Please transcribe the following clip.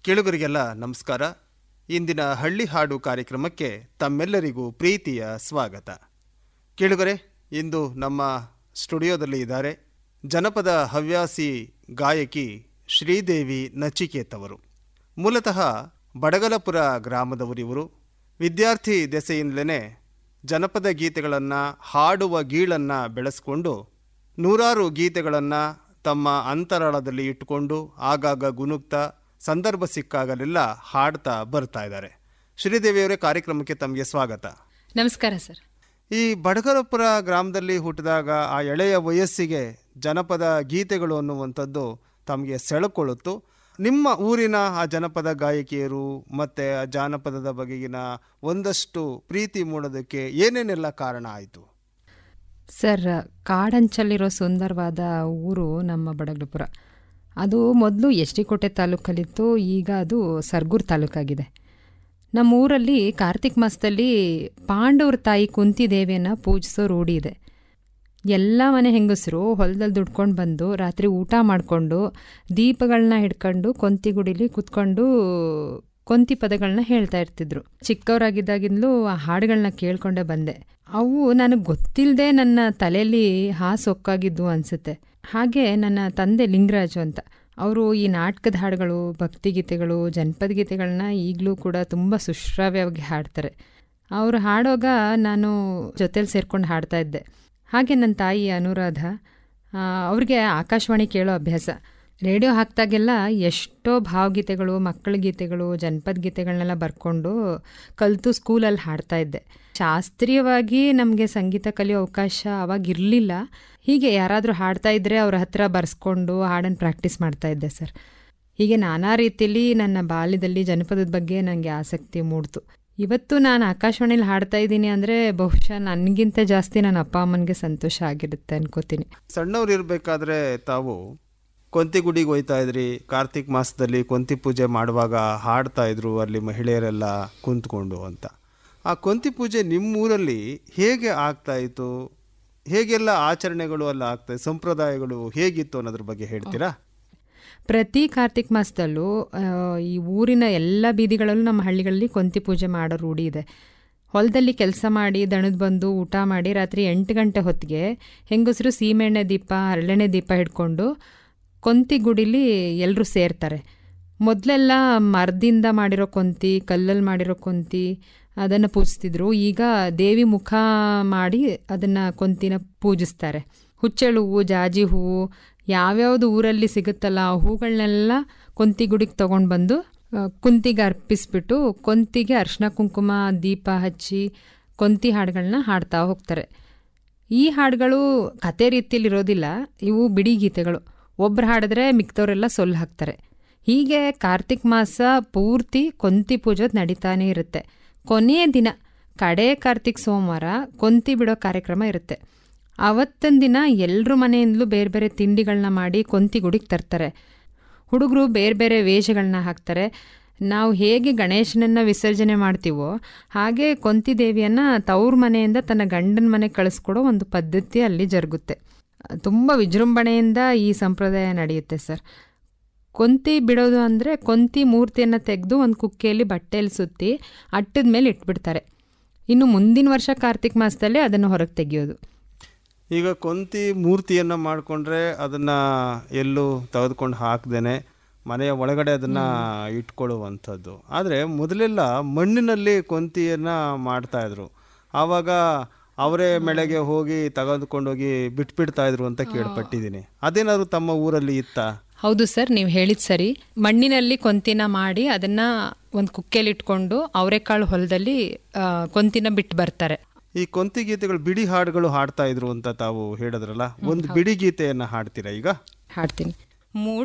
ಕೇಳುಗರಿಗೆಲ್ಲ ನಮಸ್ಕಾರ ಇಂದಿನ ಹಳ್ಳಿ ಹಾಡು ಕಾರ್ಯಕ್ರಮಕ್ಕೆ ತಮ್ಮೆಲ್ಲರಿಗೂ ಪ್ರೀತಿಯ ಸ್ವಾಗತ ಕೇಳುಗರೆ ಇಂದು ನಮ್ಮ ಸ್ಟುಡಿಯೋದಲ್ಲಿ ಇದ್ದಾರೆ ಜನಪದ ಹವ್ಯಾಸಿ ಗಾಯಕಿ ಶ್ರೀದೇವಿ ನಚಿಕೇತ್ ಅವರು ಮೂಲತಃ ಬಡಗಲಪುರ ಗ್ರಾಮದವರಿವರು ವಿದ್ಯಾರ್ಥಿ ದೆಸೆಯಿಂದಲೇ ಜನಪದ ಗೀತೆಗಳನ್ನು ಹಾಡುವ ಗೀಳನ್ನು ಬೆಳೆಸ್ಕೊಂಡು ನೂರಾರು ಗೀತೆಗಳನ್ನು ತಮ್ಮ ಅಂತರಾಳದಲ್ಲಿ ಇಟ್ಟುಕೊಂಡು ಆಗಾಗ ಗುನುಗ್ತಾ ಸಂದರ್ಭ ಸಿಕ್ಕಾಗಲೆಲ್ಲ ಹಾಡ್ತಾ ಬರ್ತಾ ಇದ್ದಾರೆ ಶ್ರೀದೇವಿಯವರೇ ಕಾರ್ಯಕ್ರಮಕ್ಕೆ ತಮಗೆ ಸ್ವಾಗತ ನಮಸ್ಕಾರ ಸರ್ ಈ ಬಡಗಲಪುರ ಗ್ರಾಮದಲ್ಲಿ ಹುಟ್ಟಿದಾಗ ಆ ಎಳೆಯ ವಯಸ್ಸಿಗೆ ಜನಪದ ಗೀತೆಗಳು ಅನ್ನುವಂಥದ್ದು ತಮಗೆ ಸೆಳೆಕೊಳ್ಳುತ್ತು ನಿಮ್ಮ ಊರಿನ ಆ ಜನಪದ ಗಾಯಕಿಯರು ಮತ್ತು ಆ ಜಾನಪದದ ಬಗೆಗಿನ ಒಂದಷ್ಟು ಪ್ರೀತಿ ಮೂಡೋದಕ್ಕೆ ಏನೇನೆಲ್ಲ ಕಾರಣ ಆಯಿತು ಸರ್ ಕಾಡಂಚಲ್ಲಿರೋ ಸುಂದರವಾದ ಊರು ನಮ್ಮ ಬಡಗಲಪುರ ಅದು ಮೊದಲು ಎಸ್ ಡಿ ಕೋಟೆ ತಾಲೂಕಲ್ಲಿತ್ತು ಈಗ ಅದು ಸರ್ಗೂರು ತಾಲೂಕಾಗಿದೆ ನಮ್ಮ ಊರಲ್ಲಿ ಕಾರ್ತಿಕ್ ಮಾಸದಲ್ಲಿ ಪಾಂಡವ್ರ ತಾಯಿ ಕುಂತಿದೇವಿಯನ್ನು ಪೂಜಿಸೋ ರೂಢಿ ಇದೆ ಎಲ್ಲ ಮನೆ ಹೆಂಗಸರು ಹೊಲದಲ್ಲಿ ದುಡ್ಕೊಂಡು ಬಂದು ರಾತ್ರಿ ಊಟ ಮಾಡಿಕೊಂಡು ದೀಪಗಳನ್ನ ಹಿಡ್ಕೊಂಡು ಕೊಂತಿ ಗುಡಿಲಿ ಕುತ್ಕೊಂಡು ಕೊಂತಿ ಪದಗಳನ್ನ ಹೇಳ್ತಾ ಇರ್ತಿದ್ರು ಚಿಕ್ಕವರಾಗಿದ್ದಾಗಿಂದಲೂ ಆ ಹಾಡುಗಳನ್ನ ಕೇಳ್ಕೊಂಡೇ ಬಂದೆ ಅವು ನನಗೆ ಗೊತ್ತಿಲ್ಲದೆ ನನ್ನ ತಲೆಯಲ್ಲಿ ಹಾಸೊಕ್ಕಾಗಿದ್ದು ಅನಿಸುತ್ತೆ ಹಾಗೆ ನನ್ನ ತಂದೆ ಲಿಂಗರಾಜು ಅಂತ ಅವರು ಈ ನಾಟಕದ ಹಾಡುಗಳು ಭಕ್ತಿಗೀತೆಗಳು ಜನಪದ ಗೀತೆಗಳನ್ನ ಈಗಲೂ ಕೂಡ ತುಂಬ ಸುಶ್ರಾವ್ಯವಾಗಿ ಹಾಡ್ತಾರೆ ಅವರು ಹಾಡುವಾಗ ನಾನು ಜೊತೇಲಿ ಸೇರ್ಕೊಂಡು ಹಾಡ್ತಾ ಇದ್ದೆ ಹಾಗೆ ನನ್ನ ತಾಯಿ ಅನುರಾಧ ಆ, ಅವ್ರಿಗೆ ಆಕಾಶವಾಣಿ ಕೇಳೋ ಅಭ್ಯಾಸ ರೇಡಿಯೋ ಹಾಕ್ದಾಗೆಲ್ಲ ಎಷ್ಟೋ ಭಾವಗೀತೆಗಳು ಮಕ್ಕಳ ಗೀತೆಗಳು ಜನಪದ ಗೀತೆಗಳನ್ನೆಲ್ಲ ಬರ್ಕೊಂಡು ಕಲಿತು ಸ್ಕೂಲಲ್ಲಿ ಹಾಡ್ತಾ ಇದ್ದೆ ಶಾಸ್ತ್ರೀಯವಾಗಿ ನಮಗೆ ಸಂಗೀತ ಕಲಿಯೋ ಅವಕಾಶ ಅವಾಗ ಇರಲಿಲ್ಲ ಹೀಗೆ ಯಾರಾದರೂ ಹಾಡ್ತಾ ಇದ್ದರೆ ಅವ್ರ ಹತ್ರ ಬರ್ಸ್ಕೊಂಡು ಹಾಡನ್ನು ಪ್ರಾಕ್ಟೀಸ್ ಮಾಡ್ತಾ ಇದ್ದೆ ಸರ್ ಹೀಗೆ ನಾನಾ ರೀತಿಯಲ್ಲಿ ನನ್ನ ಬಾಲ್ಯದಲ್ಲಿ ಜನಪದದ ಬಗ್ಗೆ ನನಗೆ ಆಸಕ್ತಿ ಮೂಡ್ತು ಇವತ್ತು ನಾನು ಆಕಾಶವಾಣಿಲಿ ಹಾಡ್ತಾ ಇದ್ದೀನಿ ಅಂದರೆ ಬಹುಶಃ ನನಗಿಂತ ಜಾಸ್ತಿ ನನ್ನ ಅಪ್ಪ ಅಮ್ಮನಿಗೆ ಸಂತೋಷ ಆಗಿರುತ್ತೆ ಅನ್ಕೋತೀನಿ ಸಣ್ಣವ್ರು ಇರಬೇಕಾದ್ರೆ ತಾವು ಕೊಂತಿಗುಡಿಗೆ ಹೋಯ್ತಾ ಇದ್ರಿ ಕಾರ್ತಿಕ್ ಮಾಸದಲ್ಲಿ ಕೊಂತಿ ಪೂಜೆ ಮಾಡುವಾಗ ಹಾಡ್ತಾ ಇದ್ರು ಅಲ್ಲಿ ಮಹಿಳೆಯರೆಲ್ಲ ಕುಂತ್ಕೊಂಡು ಅಂತ ಆ ಕೊಂತಿ ಪೂಜೆ ನಿಮ್ಮೂರಲ್ಲಿ ಹೇಗೆ ಆಗ್ತಾ ಇತ್ತು ಹೇಗೆಲ್ಲ ಆಚರಣೆಗಳು ಅಲ್ಲ ಆಗ್ತದೆ ಸಂಪ್ರದಾಯಗಳು ಹೇಗಿತ್ತು ಅನ್ನೋದ್ರ ಬಗ್ಗೆ ಹೇಳ್ತೀರಾ ಪ್ರತಿ ಕಾರ್ತಿಕ್ ಮಾಸದಲ್ಲೂ ಆ, ಈ ಊರಿನ ಎಲ್ಲ ಬೀದಿಗಳಲ್ಲೂ ನಮ್ಮ ಹಳ್ಳಿಗಳಲ್ಲಿ ಕೊಂತಿ ಪೂಜೆ ಮಾಡೋ ರೂಢಿ ಇದೆ ಹೊಲದಲ್ಲಿ ಕೆಲಸ ಮಾಡಿ ದಣದ್ ಬಂದು ಊಟ ಮಾಡಿ ರಾತ್ರಿ ಎಂಟು ಗಂಟೆ ಹೊತ್ತಿಗೆ ಹೆಂಗಸರು ಸೀಮೆಣ್ಣೆ ದೀಪ ಹರಳೆಣ್ಣೆ ದೀಪ ಹಿಡ್ಕೊಂಡು ಕೊಂತಿ ಗುಡಿಲಿ ಎಲ್ಲರೂ ಸೇರ್ತಾರೆ ಮೊದಲೆಲ್ಲ ಮರದಿಂದ ಮಾಡಿರೋ ಕೊಂತಿ ಕಲ್ಲಲ್ಲಿ ಮಾಡಿರೋ ಕೊಂತಿ ಅದನ್ನು ಪೂಜಿಸ್ತಿದ್ರು ಈಗ ದೇವಿ ಮುಖ ಮಾಡಿ ಅದನ್ನು ಕೊಂತಿನ ಪೂಜಿಸ್ತಾರೆ ಹುಚ್ಚೆಳು ಹೂವು ಜಾಜಿ ಹೂವು ಯಾವ್ಯಾವ್ದು ಊರಲ್ಲಿ ಸಿಗುತ್ತಲ್ಲ ಆ ಹೂಗಳನ್ನೆಲ್ಲ ಕೊಂತಿ ಗುಡಿಗೆ ತೊಗೊಂಡು ಬಂದು ಆ, ಕುಂತಿಗೆ ಅರ್ಪಿಸ್ಬಿಟ್ಟು ಕೊಂತಿಗೆ ಅರ್ಶಿನ ಕುಂಕುಮ ದೀಪ ಹಚ್ಚಿ ಕೊಂತಿ ಹಾಡುಗಳನ್ನ ಹಾಡ್ತಾ ಹೋಗ್ತಾರೆ ಈ ಹಾಡುಗಳು ಕತೆ ರೀತಿಯಲ್ಲಿ ಇರೋದಿಲ್ಲ ಇವು ಬಿಡಿ ಗೀತೆಗಳು ಒಬ್ರು ಹಾಡಿದ್ರೆ ಮಿಕ್ದವರೆಲ್ಲ ಸೊಲ್ಲು ಹಾಕ್ತಾರೆ ಹೀಗೆ ಕಾರ್ತಿಕ್ ಮಾಸ ಪೂರ್ತಿ ಕೊಂತಿ ಪೂಜೋದು ನಡೀತಾನೆ ಇರುತ್ತೆ ಕೊನೆಯ ದಿನ ಕಡೆ ಕಾರ್ತಿಕ್ ಸೋಮವಾರ ಕೊಂತಿ ಬಿಡೋ ಕಾರ್ಯಕ್ರಮ ಇರುತ್ತೆ ಅವತ್ತಿನ ದಿನ ಎಲ್ಲರ ಮನೆಯಿಂದಲೂ ಬೇರೆ ಬೇರೆ ತಿಂಡಿಗಳನ್ನ ಮಾಡಿ ಕೊಂತಿ ಗುಡಿಗೆ ತರ್ತಾರೆ ಹುಡುಗರು ಬೇರೆ ಬೇರೆ ವೇಷಗಳನ್ನ ಹಾಕ್ತಾರೆ ನಾವು ಹೇಗೆ ಗಣೇಶನನ್ನ ವಿಸರ್ಜನೆ ಮಾಡ್ತೀವೋ ಹಾಗೆ ಕೊಂತಿ ದೇವಿಯನ್ನ ತವ್ರ ಮನೆಯಿಂದ ತನ್ನ ಗಂಡನ ಮನೆ ಕಳಿಸ್ಕೊಡೋ ಒಂದು ಪದ್ಧತಿ ಅಲ್ಲಿ ಜರುಗುತ್ತೆ ತುಂಬ ವಿಜೃಂಭಣೆಯಿಂದ ಈ ಸಂಪ್ರದಾಯ ನಡೆಯುತ್ತೆ ಸರ್ ಕೊಂತಿ ಬಿಡೋದು ಅಂದರೆ ಕೊಂತಿ ಮೂರ್ತಿಯನ್ನು ತೆಗೆದು ಒಂದು ಕುಕ್ಕೆಯಲ್ಲಿ ಬಟ್ಟೆಯಲ್ಲಿ ಸುತ್ತಿ ಅಟ್ಟದ ಮೇಲೆ ಇಟ್ಬಿಡ್ತಾರೆ ಇನ್ನು ಮುಂದಿನ ವರ್ಷ ಕಾರ್ತಿಕ್ ಮಾಸದಲ್ಲೇ ಅದನ್ನು ಹೊರಗೆ ತೆಗೆಯೋದು ಈಗ ಕೊಂತಿ ಮೂರ್ತಿಯನ್ನು ಮಾಡಿಕೊಂಡ್ರೆ ಅದನ್ನು ಎಲ್ಲೂ ತೆಗೆದುಕೊಂಡು ಹಾಕ್ದೇನೆ ಮನೆಯ ಒಳಗಡೆ ಅದನ್ನು ಇಟ್ಕೊಳ್ಳುವಂಥದ್ದು ಆದರೆ ಮೊದಲೆಲ್ಲ ಮಣ್ಣಿನಲ್ಲಿ ಕೊಂತಿಯನ್ನು ಮಾಡ್ತಾ ಇದ್ರು ಆವಾಗ ಅವರೇ ಮೇಳೆಗೆ ಹೋಗಿ ತೆಗೆದುಕೊಂಡೋಗಿ ಬಿಟ್ಬಿಡ್ತಾ ಇದ್ರು ಅಂತ ಕೇಳ್ಪಟ್ಟಿದ್ದೀನಿ ಅದೇನಾದ್ರು ತಮ್ಮ ಊರಲ್ಲಿ ಇತ್ತಾ ಹೌದು ಸರ್ ನೀವು ಹೇಳಿದ ಸರಿ ಮಣ್ಣಿನಲ್ಲಿ ಕೊಂತಿನ ಮಾಡಿ ಅದನ್ನ ಒಂದು ಕುಕ್ಕೆಯಲ್ಲಿ ಇಟ್ಕೊಂಡು ಅವರೆಕಾಳು ಹೊಲದಲ್ಲಿ ಆ, ಕೊಂತಿನ ಬಿಟ್ಟು ಬರ್ತಾರೆ ಈ ಕೊಂತಿ ಗೀತೆಗಳು ಬಿಡಿ ಹಾಡುಗಳು ಹಾಡ್ತಾ ಇದ್ರು ಅಂತ ತಾವು ಹೇಳಿದ್ರಲ್ಲ ಒಂದು ಬಿಡಿ ಗೀತೆಯನ್ನು ಹಾಡ್ತೀರಾ ಈಗ ಹಾಡ್ತೀನಿ ಮೂಡ್